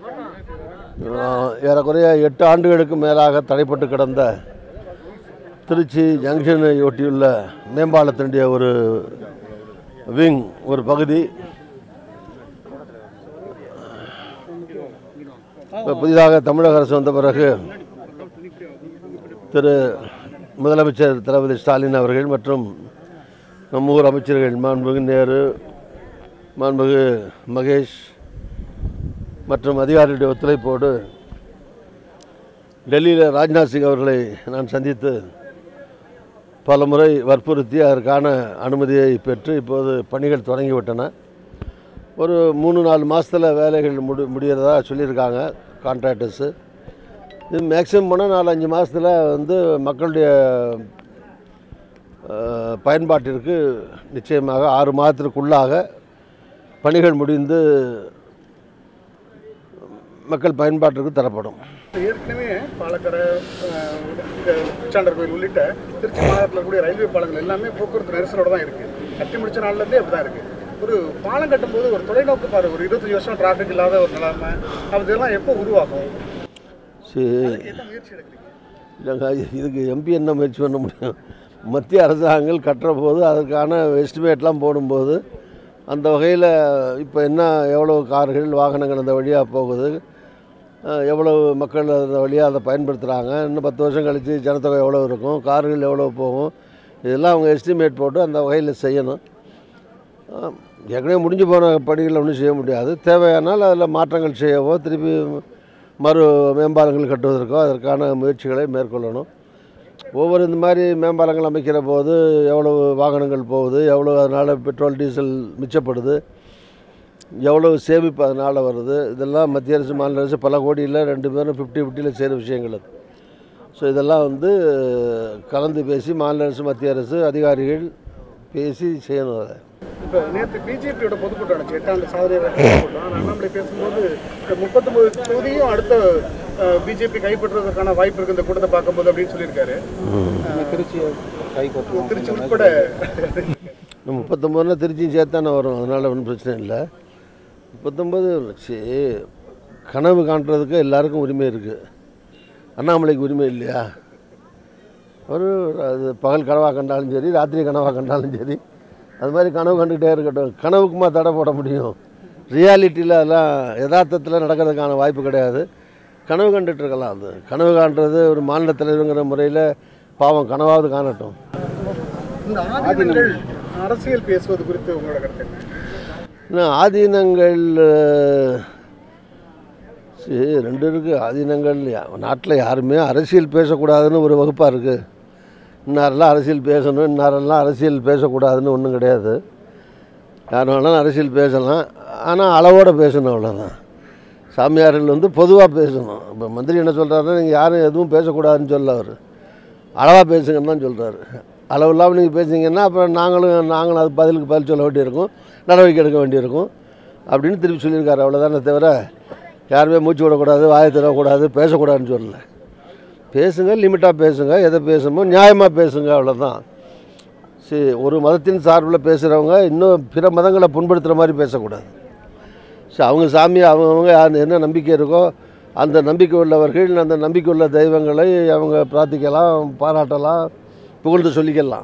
ஆஹ், ஏறக்குறைய எட்டு ஆண்டுகளுக்கு மேலாக தடைப்பட்டு கிடந்த திருச்சி ஜங்ஷனை ஒட்டியுள்ள மேம்பாலத்தினுடைய ஒரு விங் ஒரு பகுதி இப்போ புதிதாக தமிழக அரசு வந்த பிறகு திரு முதலமைச்சர் தளபதி ஸ்டாலின் அவர்கள் மற்றும் நம்ம ஊர் அமைச்சர்கள் மாண்புமிகு நேரு மாண்புமிகு மகேஷ் மற்றும் அதிகாரிகளுடைய ஒத்துழைப்போடு டெல்லியில் ராஜ்நாத் சிங் அவர்களை நான் சந்தித்து பல முறை வற்புறுத்தி அதற்கான அனுமதியை பெற்று இப்போது பணிகள் தொடங்கிவிட்டன ஒரு மூணு நாலு மாதத்தில் வேலைகள் முடி முடிகிறதா சொல்லியிருக்காங்க கான்ட்ராக்டர்ஸு இது மேக்ஸிமம் போனால் நாலு அஞ்சு மாதத்தில் வந்து மக்களுடைய அஹ், பயன்பாட்டிற்கு நிச்சயமாக ஆறு மாதத்திற்குள்ளாக பணிகள் முடிந்து மக்கள் பயன்பாட்டிற்கு தரப்படும் ஏற்கனவே பாலக்கரை அஹ், இங்க உச்சாண்டர் கோயில் உள்ளிட்ட திருச்சி மாநகரத்தில் இருக்கக்கூடிய ரயில்வே பாலங்கள் எல்லாமே போக்குவரத்து நெரிசலோட தான் இருக்கு கட்டி முடிச்ச நாள்லேருந்தே அப்படி தான் இருக்கு ஒரு பாலம் கட்டும்போது ஒரு தொலைநோக்கு பாரு ஒரு இருபத்தஞ்சு வருஷம் டிராஃபிக் இல்லாத ஒரு நிலைமை அது இதெல்லாம் எப்போ உருவாகும் சரி அதுக்கு என்ன முயற்சி எடுக்கிறீங்க இல்லைங்க இதுக்கு எம்பி என்ன முயற்சி பண்ண முடியும் மத்திய அரசாங்கங்கள் கட்டுற போது அதற்கான எஸ்டிமேட்லாம் போடும்போது அந்த வகையில் இப்போ என்ன எவ்வளோ கார்கள் வாகனங்கள் அந்த வழியாக போகுது அஹ், எவ்வளவு மக்கள் அந்த வழியாக அதை பயன்படுத்துகிறாங்க இன்னும் பத்து வருஷம் கழித்து ஜனத்தொகை எவ்வளோ இருக்கும் கார்கள் எவ்வளோ போகும் இதெல்லாம் அவங்க எஸ்டிமேட் போட்டு அந்த வகையில் செய்யணும் அஹ், ஏற்கனவே முடிஞ்சு போன பணிகளை ஒன்றும் செய்ய முடியாது தேவையானால் அதில் மாற்றங்கள் செய்யவோ திருப்பி மறு மேம்பாலங்கள் கட்டுவதற்கோ அதற்கான முயற்சிகளை மேற்கொள்ளணும் ஒவ்வொரு இந்த மாதிரி மேம்பாலங்கள் அமைக்கிற போது எவ்வளவு வாகனங்கள் போகுது எவ்வளோ அதனால் பெட்ரோல் டீசல் மிச்சப்படுது எவ்வளவு சேமிப்பு அதனால் வருது இதெல்லாம் மத்திய அரசு மாநில அரசு பல கோடியில் ரெண்டு பேரும் ஃபிஃப்டி ஃபிஃப்டியில் செய்கிற விஷயங்கள் அது ஸோ இதெல்லாம் வந்து கலந்து பேசி மாநில அரசு மத்திய அரசு அதிகாரிகள் பேசி செய்யணும் அதை இப்போ நேற்று பிஜேபியோட பொதுக்கூட்டம் நடந்துச்சு எட்டாண்டு சாதனை பொதுக்கூட்டம் ஆனால் அண்ணாமலை பேசும்போது இந்த முப்பத்தொம்பது தொகுதியும் அடுத்த பிஜேபி கைப்பற்றுவதற்கான வாய்ப்பு இருக்கு இந்த கூட்டத்தை பார்க்கும்போது அப்படின்னு சொல்லியிருக்காரு திருச்சி திருச்சி உட்பட நம்ம முப்பத்தொம்போதுனா திருச்சியும் சேர்த்தானே வரும் அதனால் ஒன்றும் பிரச்சனை இல்லை முப்பத்தொம்போது சரி கனவு காண்றதுக்கு எல்லாருக்கும் உரிமை இருக்குது அண்ணாமலைக்கு உரிமை இல்லையா ஒரு அது பகல் கனவாக கண்டாலும் சரி ராத்திரி கனவாக கண்டாலும் சரி அது மாதிரி கனவு கண்டுக்கிட்டே இருக்கட்டும் கனவுக்குமா தடை போட முடியும் ரியாலிட்டியில் அதெல்லாம் யதார்த்தத்தில் நடக்கிறதுக்கான வாய்ப்பு கிடையாது கனவு கண்டுட்டு இருக்கலாம் அது கனவு காண்றது ஒரு மாநில தலைவருங்கிற முறையில் பாவம் கனவாவது காணட்டும் இந்த ஆதினங்கள் அரசியல் பேசுவது குறித்து உங்களோட கருத்து என்ன இன்னும் ஆதீனங்கள் அஹ், சரி ரெண்டு இருக்குது ஆதீனங்கள் நாட்டில் யாருமே அரசியல் பேசக்கூடாதுன்னு ஒரு வகுப்பாக இருக்குது இன்னாரெல்லாம் அரசியல் பேசணும் இன்னாரெல்லாம் அரசியல் பேசக்கூடாதுன்னு ஒன்றும் கிடையாது யார் வேணாலும் அரசியல் பேசலாம் ஆனால் அளவோடு பேசணும் அவ்வளோதான் சாமியார்கள் வந்து பொதுவாக பேசணும் இப்போ மந்திரி என்ன சொல்கிறாருன்னா நீங்கள் யாரும் எதுவும் பேசக்கூடாதுன்னு சொல்ல அவர் அளவாக பேசுங்கன்னு தான் சொல்கிறாரு அளவு இல்லாமல் நீங்கள் பேசுனீங்கன்னா அப்புறம் நாங்களும் நாங்களும் அது பதிலுக்கு பதில் சொல்ல வேண்டியிருக்கும் நடவடிக்கை எடுக்க வேண்டியிருக்கும் அப்படின்னு திருப்பி சொல்லியிருக்காரு அவ்வளோதானே தவிர யாருமே மூச்சு விடக்கூடாது வாயை தரக்கூடாது பேசக்கூடாதுன்னு சொல்லல பேசுங்க லிமிட்டாக பேசுங்க எதை பேசணுமோ நியாயமாக பேசுங்க அவ்வளோதான் சரி ஒரு மதத்தின் சார்பில் பேசுகிறவங்க இன்னும் பிற மதங்களை புண்படுத்துகிற மாதிரி பேசக்கூடாது சரி அவங்க சாமி அவங்கவுங்க யார் என்ன நம்பிக்கை இருக்கோ அந்த நம்பிக்கை உள்ளவர்கள் அந்த நம்பிக்கை உள்ள தெய்வங்களை அவங்க பிரார்த்திக்கலாம் பாராட்டலாம் புகழ்ந்து சொல்லிக்கலாம்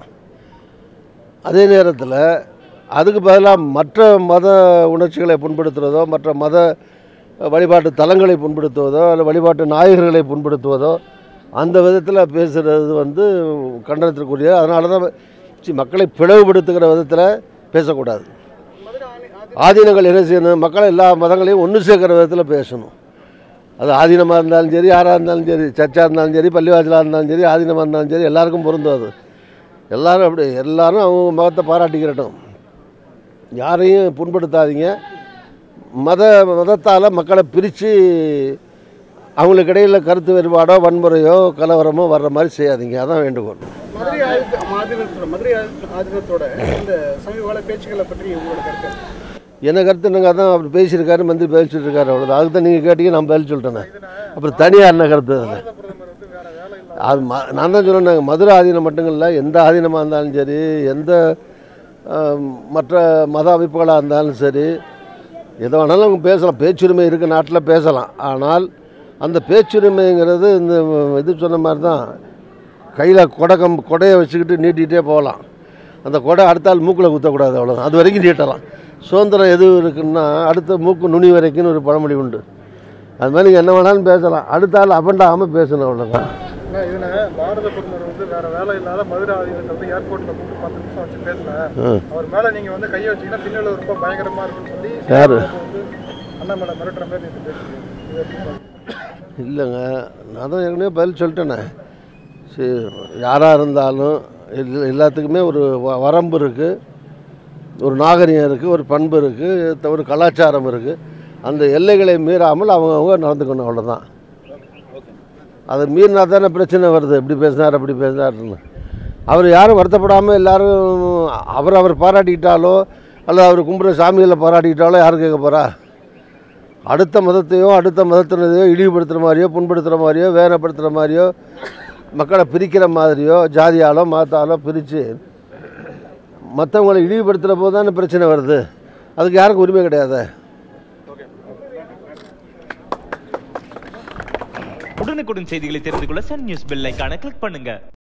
அதே நேரத்தில் அதுக்கு பதிலாக மற்ற மத உணர்ச்சிகளை புண்படுத்துவதோ மற்ற மத வழிபாட்டு தலங்களை புண்படுத்துவதோ அல்ல வழிபாட்டு நாயகர்களை புண்படுத்துவதோ அந்த விதத்தில் பேசுகிறது வந்து கண்டனத்திற்குரிய அதனால தான் சி, மக்களை பிளவுபடுத்துகிற விதத்தில் பேசக்கூடாது ஆதீனங்கள் என்ன செய்யணும் மக்களை எல்லா மதங்களையும் ஒன்று சேர்க்குற விதத்தில் பேசணும் அது ஆதீனமாக இருந்தாலும் சரி யாராக இருந்தாலும் சரி சர்ச்சாக இருந்தாலும் சரி பள்ளிவாசலாக இருந்தாலும் சரி ஆதீனமாக இருந்தாலும் சரி எல்லாருக்கும் பொருந்தும் அது எல்லாரும் அப்படி எல்லாரும் அவங்க மதத்தை பாராட்டிக்கிறட்டும் யாரையும் புண்படுத்தாதீங்க மத மதத்தால் மக்களை பிரித்து அவங்களுக்கு இடையில் கருத்து வேறுபாடோ வன்முறையோ கலவரமோ வர்ற மாதிரி செய்யாதீங்க அதான் வேண்டுகோள் மதுரை ஆதி- ஆதீனத்தோட மதுரை ஆதி- ஆதீனத்தோட இந்த சமீபகால பேச்சுக்களை பற்றி உங்களோட கருத்து என்ன? என்ன கருத்து என்னங்க அதான் அவர் பேசியிருக்காரு மந்திரி பதில் சொல்லியிருக்காரு அவ்வளோதான் அதுக்கு தான் நீங்கள் கேட்டீங்க நான் பதில் சொல்லிட்டேனே அப்புறம் தனியாக என்ன கருத்து அதில் பிரதமர் வந்து வேற வேலை இல்லை அது ம நான் தான் சொன்னேன் மதுரை ஆதீனம் மட்டும் இல்லை எந்த ஆதீனமாக இருந்தாலும் சரி எந்த ஆம், மற்ற மத அமைப்புகளாக இருந்தாலும் சரி எதை வேணாலும் அவங்க பேசலாம் பேச்சுரிமை இருக்க நாட்டில் பேசலாம் ஆனால் அந்த பேச்சுரிமைங்கிறது இந்த இது சொன்ன மாதிரி தான் கையில் கொடகம் கொடையை வச்சுக்கிட்டு நீட்டிகிட்டே போகலாம் அந்த கொடை அடுத்த ஆள் மூக்கில் குத்தக்கூடாது அவ்வளோதான் அது வரைக்கும் நீட்டலாம் சுதந்திரம் எது இருக்குன்னா அடுத்த மூக்கு நுனி வரைக்கும்னு ஒரு பழமொழி உண்டு அது மாதிரி நீங்கள் என்ன வேணாலும் பேசலாம் அடுத்த ஆள் அபண்டாகாமல் பேசணும் அவ்வளோதான் ஆனா இதுல பாரத பிரதமர் வந்து வேற வேலை இல்லாத மதுரை ஆதீனத்தை வந்து ஏர்போர்ட்ல கூப்பிட்டு பத்து நிமிஷம் வச்சு பேசல ம் அவர் மேல நீங்க வந்து கையை வச்சீங்கன்னா பின்னால ரொம்ப பயங்கரமா இருக்குன்னு சொல்லி யாரு? வந்து அண்ணாமலை மிரட்டுற மாதிரி நேற்று பேசுறீங்க இது எப்படி பாக்குறீங்க? இல்லைங்க நான் தான் ஏற்கனவே பதில் சொல்லிட்டேனே சரி யாராக இருந்தாலும் எல்லா எல்லாத்துக்குமே ஒரு வ- வரம்பு இருக்குது ஒரு நாகரிகம் இருக்குது ஒரு பண்பு இருக்குது ஒரு கலாச்சாரம் இருக்குது அந்த எல்லைகளை மீறாமல் அவங்கவுங்க நடந்துக்கணும் அவ்வளோதான் அதை மீறினா தானே பிரச்சனை வருது இப்படி பேசினார் அப்படி பேசினார்னு அவர் யாரும் வருத்தப்படாமல் எல்லாரும் அவர் அவர் பாராட்டிக்கிட்டாலோ அல்லது அவர் கும்பிட்ற சாமிகளை பாராட்டிக்கிட்டாலோ யாரும் கேட்க போகிறா அடுத்த மதத்தையோ அடுத்த மதத்தினரையோ இழிவுபடுத்துகிற மாதிரியோ புண்படுத்துகிற மாதிரியோ வேதனைப்படுத்துகிற மாதிரியோ மக்களை பிரிக்கிற மாதிரியோ ஜாதியாலோ மதத்தாலோ பிரித்து மற்றவங்களை இழிவுபடுத்துகிற போது தானே பிரச்சனை வருது அதுக்கு யாருக்கும் உரிமை கிடையாது உடனுக்குடன் செய்திகளை தெரிந்து கொள்ள சன் நியூஸ் பெல் ஐகானை கிளிக் பண்ணுங்க